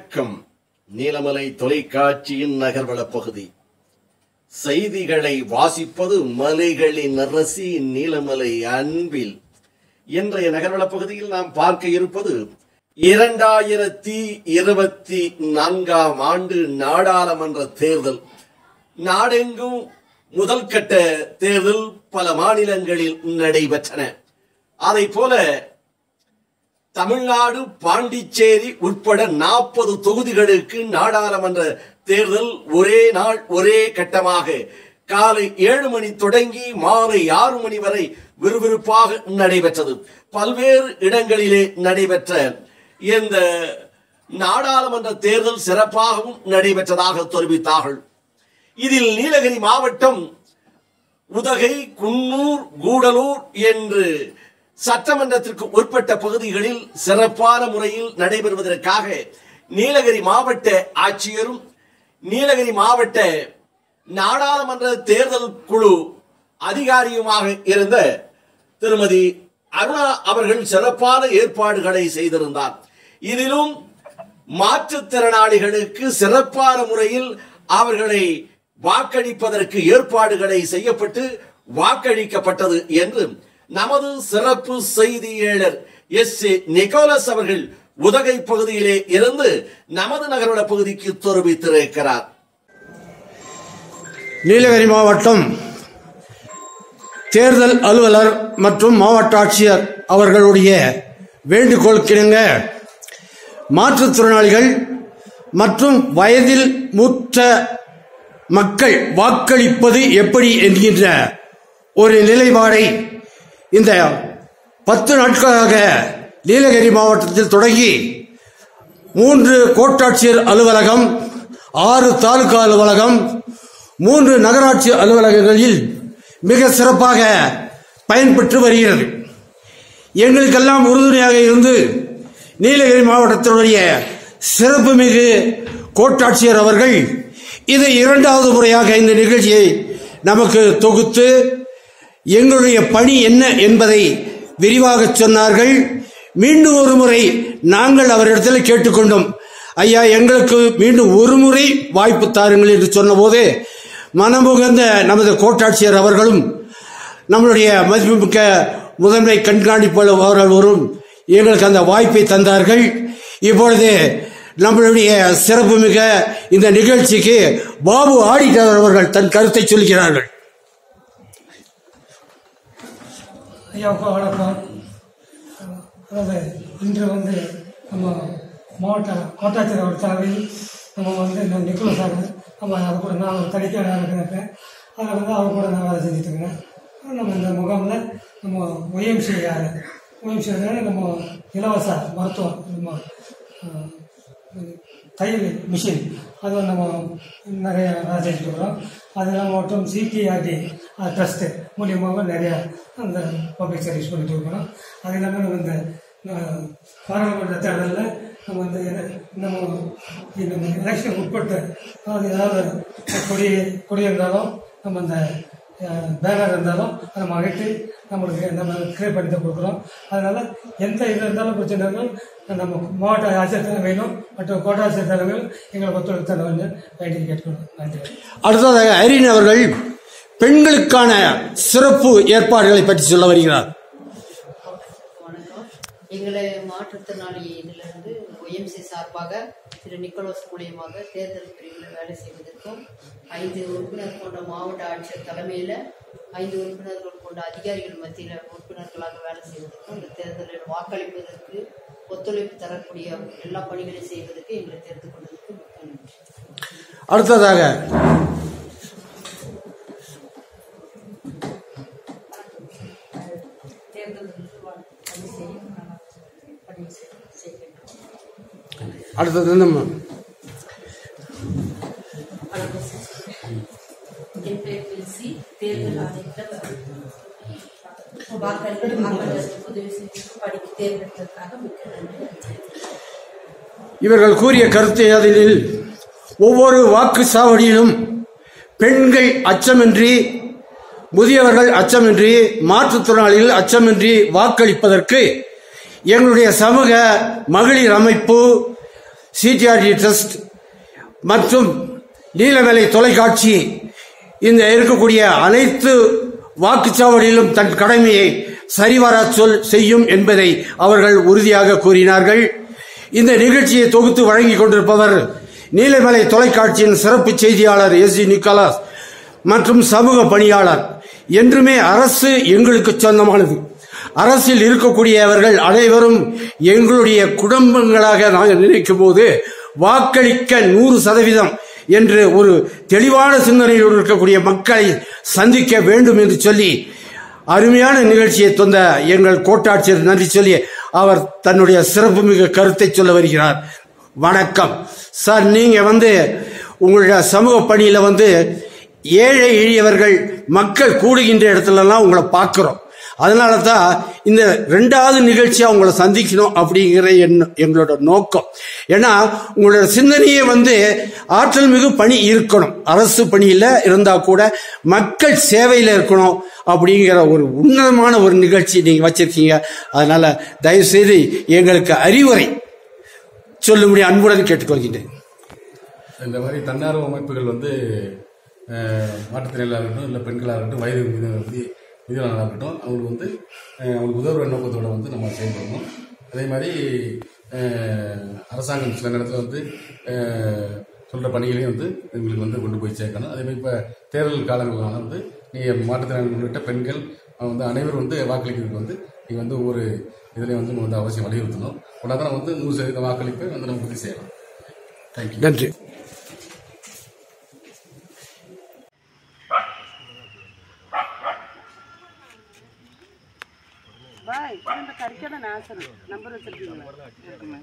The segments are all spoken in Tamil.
வணக்கம் நீலமலை தொலைக்காட்சியின் நகர்வள பகுதி செய்திகளை வாசிப்பது மலைகளின் அரசி நீலமலை அன்பில் இன்றைய நகர்வள பகுதியில் நாம் பார்க்க இருப்பது இரண்டாயிரத்தி இருபத்தி நான்காம் ஆண்டு நாடாளுமன்ற தேர்தல் நாடெங்கும் முதல் கட்ட தேர்தல் பல மாநிலங்களில் நடைபெற்றன அதை போல தமிழ்நாடு பாண்டிச்சேரி உட்பட நாற்பது தொகுதிகளுக்கு நாடாளுமன்ற தேர்தல் ஒரே நாள் ஒரே கட்டமாக காலை ஏழு மணி தொடங்கி மாலை ஆறு மணி வரை விறுவிறுப்பாக நடைபெற்றது பல்வேறு இடங்களிலே நடைபெற்ற இந்த நாடாளுமன்ற தேர்தல் சிறப்பாகவும் நடைபெற்றதாக தெரிவித்தார்கள் இதில் நீலகிரி மாவட்டம் உதகை குன்னூர் கூடலூர் என்று சட்டமன்றத்திற்கு உட்பட்ட பகுதிகளில் சிறப்பான முறையில் நடைபெறுவதற்காக நீலகிரி மாவட்ட ஆட்சியரும் நீலகிரி மாவட்ட நாடாளுமன்ற தேர்தல் குழு அதிகாரியுமாக இருந்த திருமதி அருணா அவர்கள் சிறப்பான ஏற்பாடுகளை செய்திருந்தார் இதிலும் மாற்றுத்திறனாளிகளுக்கு சிறப்பான முறையில் அவர்களை வாக்களிப்பதற்கு ஏற்பாடுகளை செய்யப்பட்டு வாக்களிக்கப்பட்டது என்று நமது சிறப்பு செய்தியாளர் எஸ் ஏ நிக்கோலஸ் அவர்கள் உதகை பகுதியிலே இருந்து நமது நகரோட பகுதிக்கு தெரிவித்திருக்கிறார் நீலகிரி மாவட்டம் தேர்தல் அலுவலர் மற்றும் மாவட்ட ஆட்சியர் அவர்களுடைய வேண்டுகோளுக்கிணங்க மாற்றுத்திறனாளிகள் மற்றும் வயதில் மூத்த மக்கள் வாக்களிப்பது எப்படி என்கின்ற ஒரு நிலைப்பாடை இந்த பத்து நாட்களாக நீலகிரி மாவட்டத்தில் தொடங்கி மூன்று கோட்டாட்சியர் அலுவலகம் ஆறு தாலுகா அலுவலகம் மூன்று நகராட்சி அலுவலகங்களில் மிக சிறப்பாக பயன்பெற்று வருகிறது எங்களுக்கெல்லாம் உறுதுணையாக இருந்து நீலகிரி மாவட்டத்தினுடைய சிறப்புமிகு கோட்டாட்சியர் அவர்கள் இதை இரண்டாவது முறையாக இந்த நிகழ்ச்சியை நமக்கு தொகுத்து எங்களுடைய பணி என்ன என்பதை விரிவாக சொன்னார்கள் மீண்டும் ஒரு முறை நாங்கள் அவரிடத்தில் கேட்டுக்கொண்டோம் ஐயா எங்களுக்கு மீண்டும் ஒரு முறை வாய்ப்பு தாருங்கள் என்று சொன்னபோது மனமுகந்த நமது கோட்டாட்சியர் அவர்களும் நம்மளுடைய மதிப்புமிக்க முதன்மை கண்காணிப்பாளர் அவர்களும் எங்களுக்கு அந்த வாய்ப்பை தந்தார்கள் இப்பொழுது நம்மளுடைய சிறப்புமிக இந்த நிகழ்ச்சிக்கு பாபு ஆடிட்டர் அவர்கள் தன் கருத்தை சொல்கிறார்கள் ஐயாவுக்கு வணக்கம் அதாவது இன்று வந்து நம்ம மாவட்ட கோட்டாட்சியர் அவர் தலைமையில் நம்ம வந்து நம்ம நிக்கோலஸ் சார் நம்ம அது கூட நான் ஒரு தணிக்கையாளராக இருக்கிறேன் அதில் வந்து அவர் கூட நான் வேலை செஞ்சுட்டு இருக்கிறேன் நம்ம இந்த முகாமில் நம்ம ஒய்எம்சி ஒய்எம்சி நம்ம இலவச மருத்துவம் நம்ம அஹ், தையல் மிஷின் அது வந்து நம்ம நிறைய வேலை செஞ்சுட்டு இருக்கிறோம் அது இல்லாமல் மட்டும் சிடிஆர்டி ட்ரஸ்ட்டு மூலியமாக நிறைய அந்த பப்ளிக் சர்வீஸ் பண்ணிட்டு இருக்கிறோம் அது இல்லாமல் நம்ம இந்த அஹ், பாராளுமன்ற தேர்தலில் நம்ம வந்து எல- நம்ம இந்த எலெக்ஷன் உட்பட்டு அதாவது ஏதாவது கொடி கொடி இருந்தாலும் நம்ம இந்த பேனர் இருந்தாலும் அதை நம்ம அகற்றி நம்மளுக்கு நம்ம கிளியர் பண்ணி தான் கொடுக்குறோம் அதனால எந்த இது இருந்தாலும் பிரச்சனை இருந்தாலும் நம்ம மாவட்ட ஆட்சியர் தலைமையிலும் மற்றும் கோட்டாட்சியர் தலைமையிலும் எங்களுக்கு ஒத்துழைப்பு தர வேண்டும் வேண்டி கேட்டுக்கொள்கிறோம் நன்றி அடுத்ததாக ஐரின் அவர்கள் பெண்களுக்கான சிறப்பு ஏற்பாடுகளை பற்றி சொல்ல வருகிறார் வணக்கம் எங்களை மாற்றுத்திறனாளி இதிலிருந்து ஒய்எம்சி சார்பாக திரு நிக்கோலஸ் மூலியமாக தேர்தல் பிரிவில் வேலை செய்வதற்கும் ஐந்து உறுப்பினர் கொண்ட மாவட்ட ஆட்சியர் தலைமையில் ஐந்து உறுப்பினர்கள் கொண்ட அதிகாரிகள் மத்தியில் உறுப்பினர்களாக வேலை செய்வதற்கும் இந்த தேர்தலில் வாக்களிப்பதற்கு ஒத்துழைப்பு தரக்கூடிய எல்லா பணிகளையும் செய்வதற்கு எங்களை தெரிந்து கொண்டதற்கு மிக்க நன்றி அடுத்ததாக தேர்தல் பணி செய்யும் பணி செய்கிறேன் அடுத்தது நம்ம என் பேர் பில்சி தேர்தல் ஆணையத்தில் வாக்களித்து மக்களுக்கு உதவி செய்து படிக்க தேர்ந்தெடுத்ததற்காக மிக்க நன்றி இவர்கள் கூறிய கருத்து அதில் ஒவ்வொரு வாக்கு சாவடியிலும் பெண்கள் அச்சமின்றி முதியவர்கள் அச்சமின்றி மாற்றுத்திறனாளிகள் அச்சமின்றி வாக்களிப்பதற்கு எங்களுடைய சமூக மகளிர் அமைப்பு சிடிஆர்டி ட்ரஸ்ட் மற்றும் நீலவேலை தொலைக்காட்சி இந்த இருக்கக்கூடிய அனைத்து வாக்குச்சாவடியிலும் தன் கடமையை சரிவர சொல் செய்யும் என்பதை அவர்கள் உறுதியாக கூறினார்கள் இந்த நிகழ்ச்சியை தொகுத்து வழங்கிக் கொண்டிருப்பவர் நீலமலை தொலைக்காட்சியின் சிறப்பு செய்தியாளர் எஸ் ஜி நிக்கோலாஸ் மற்றும் சமூக பணியாளர் என்றுமே அரசு எங்களுக்கு சொந்தமானது அரசில் இருக்கக்கூடியவர்கள் அனைவரும் எங்களுடைய குடும்பங்களாக நாங்கள் நினைக்கும் போது வாக்களிக்க நூறு சதவீதம் என்று ஒரு தெளிவான சிந்தனையோடு இருக்கக்கூடிய மக்களை சந்திக்க வேண்டும் என்று சொல்லி அருமையான நிகழ்ச்சியை தந்த எங்கள் கோட்டாட்சியர் நன்றி சொல்லி அவர் தன்னுடைய சிறப்புமிகு கருத்தை சொல்ல வருகிறார் வணக்கம் சார் நீங்க வந்து உங்களுடைய சமூக பணியில வந்து ஏழை எளியவர்கள் மக்கள் கூடுகின்ற இடத்துலலாம் உங்களை பார்க்கிறோம் அதனால தான் இந்த ரெண்டாவது நிகழ்ச்சியா உங்களை சந்திக்கணும் அப்படிங்கிற எண்ண- எங்களோட நோக்கம் ஏன்னா உங்களோட சிந்தனையே வந்து ஆற்றல் மிகு பணி இருக்கணும் அரசு பணியில இருந்தா கூட மக்கள் சேவையில இருக்கணும் அப்படிங்கிற ஒரு உன்னதமான ஒரு நிகழ்ச்சி நீங்க வச்சிருக்கீங்க அதனால தயவு செய்து எங்களுக்கு அறிவுரை சொல்லும்படி அன்புடன் கேட்டுக்கொள்கின்றேன் இந்த மாதிரி தன்னார்வ அமைப்புகள் வந்து அஹ், மாற்றுத்திறனாளிகளாக இருக்கட்டும் இல்லை பெண்களாக இருக்கட்டும் வயது மீதி மீதியானவர்களாக இருக்கட்டும் அவங்களுக்கு வந்து அஹ், அவங்களுக்கு உதவுற நோக்கத்தோட வந்து நம்ம செயல்படணும் அதே மாதிரி அஹ், அரசாங்கம் சில நேரத்தில் வந்து அஹ், சொல்ற பணிகளையும் வந்து எங்களுக்கு வந்து கொண்டு போய் சேர்க்கணும் அதே மாதிரி இப்போ தேர்தல் காலங்களான வந்து நீங்கள் மாற்றுத்திறனாளி உள்ளிட்ட பெண்கள் அவங்க வந்து அனைவரும் வந்து வாக்களிக்கிறதுக்கு வந்து நீங்கள் வந்து ஒவ்வொரு இதுலேயும் வந்து நம்ம வந்து அவசியம் வலியுறுத்தணும் உடனே வந்து நூறு சதவீத வாக்களிப்பை வந்து நம்ம உறுதி செய்யலாம் தேங்க்யூ நன்றி பாய் இந்த கறிக்கான நாசனம் நம்பர் வச்சிருக்கீங்களா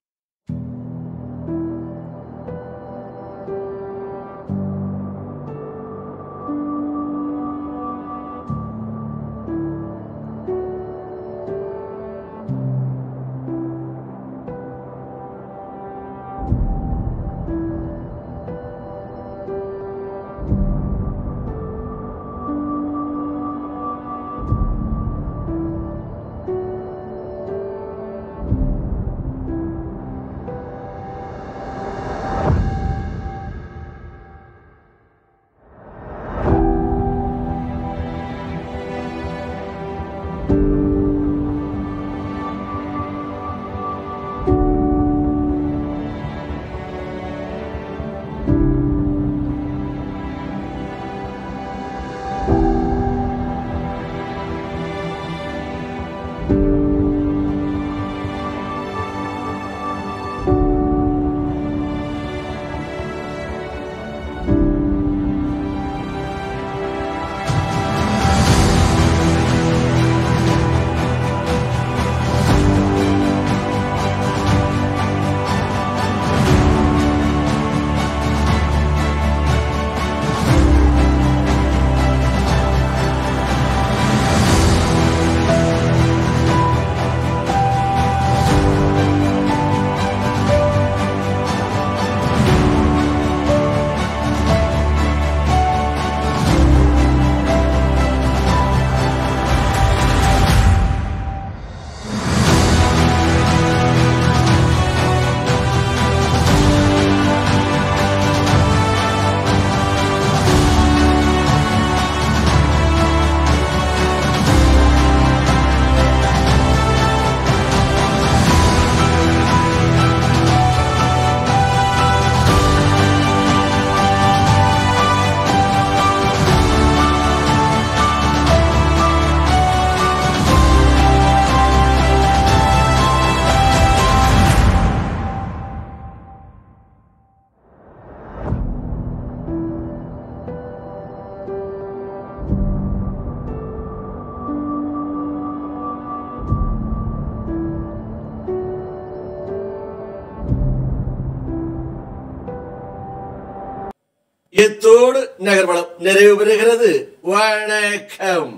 இத்தோடு நகர்வளம் நிறைவு பெறுகிறது வணக்கம்